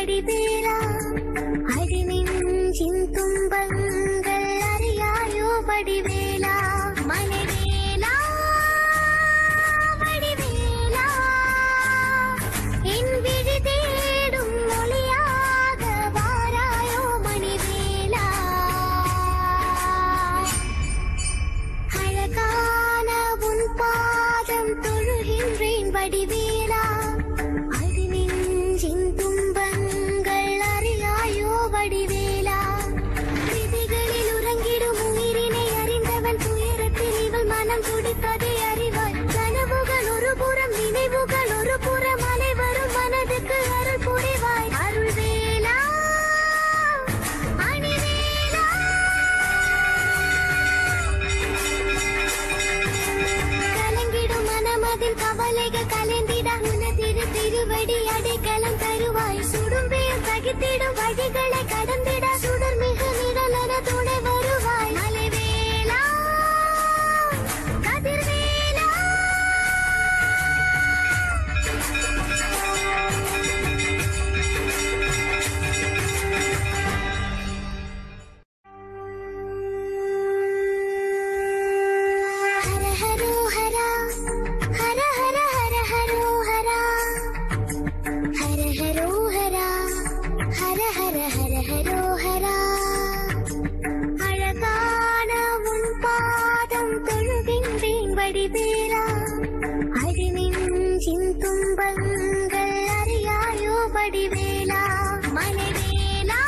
வடிவேலா அடிநெஞ்சின் துன்பங்கள் அறியாயோ வடிவேலா மலைவேலா வடிவேலா என் விழி தேடும் மொழியாக வாராயோ மணிவேலா அழகான உன் பாதம் தொழுகின்றேன் வடிவேலா அடி நெஞ்சின் துன்பங்கள் அறியாயோ வடிவேலா விதிகளில் உறங்கிடும் உயிரினை அறிந்தவன் துயரத்தில் இவள் மனம் துடிப்பதை அறிவாய் கனவுகள் ஒரு புறம் நினைவுகள் ஒரு புறம் அனைவரும் மனதுக்கு அருள் புரிவாய் அருள் வேலா அணிவேலா கலங்கிடும் மனமதில் கவலைகள் கலந்திட உனதிரு திருவடி அடைக்கலம் தருவாய் சுடும் பேர் தகித்திடும் வழிகளை கடந்திட சுடர் மிகு நிழலென துணை வருவாய் மலைவேலா கதிர்வேலா ஹர ஹரோ ஹரா ஹர ஹர ஹர ஹரோ ஹரா ஹர ஹரோ ஹரா ஹர ஹர ஹர ஹரோ ஹரா அழகான உன் பாதம் தொழுகின்றேன் வடிவேலா அடி நெஞ்சின் துன்பங்கள் அறியாயோ வடிவேலா மலைவேலா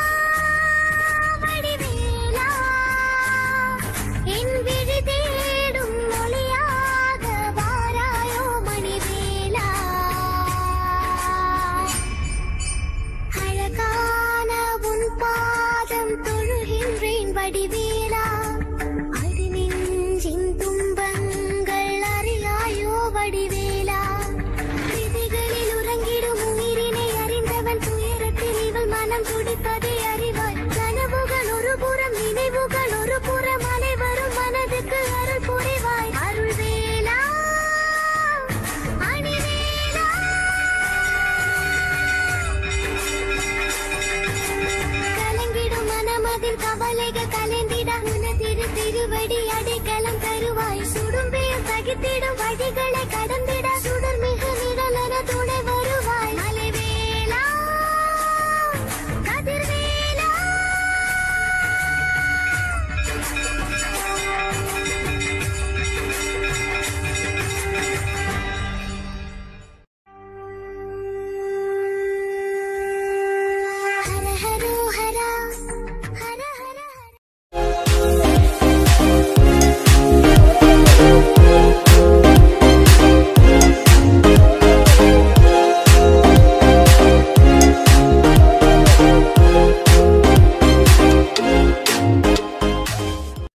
வடிவேலா என் விழி தேடும் மொழியாக வாராயோ மணிவேலா அழகான உன் பாதம் தொழுகின்றேன் வடிவேலா அடி நெஞ்சின் துன்பங்கள் அறியாயோ வடிவேலா விதிகளில் உறங்கிடும் உயிரினை அறிந்தவன் துயரத்தில் இவள் மனம் துடிப்பதை அறிவாய் கனவுகள் ஒரு புறம் நினைவுகள் ஒரு புறம் அனைவரும் மனதுக்கு அருள் புரிவாய் அருள் வேலா அணிவேலா கலங்கிடும் மனமதில் கவலைகள் கலந்திட உனதிரு திருவடி அடைக்கலம் தருவாய் சுடும் பேர் தகித்திடும் வழிகள்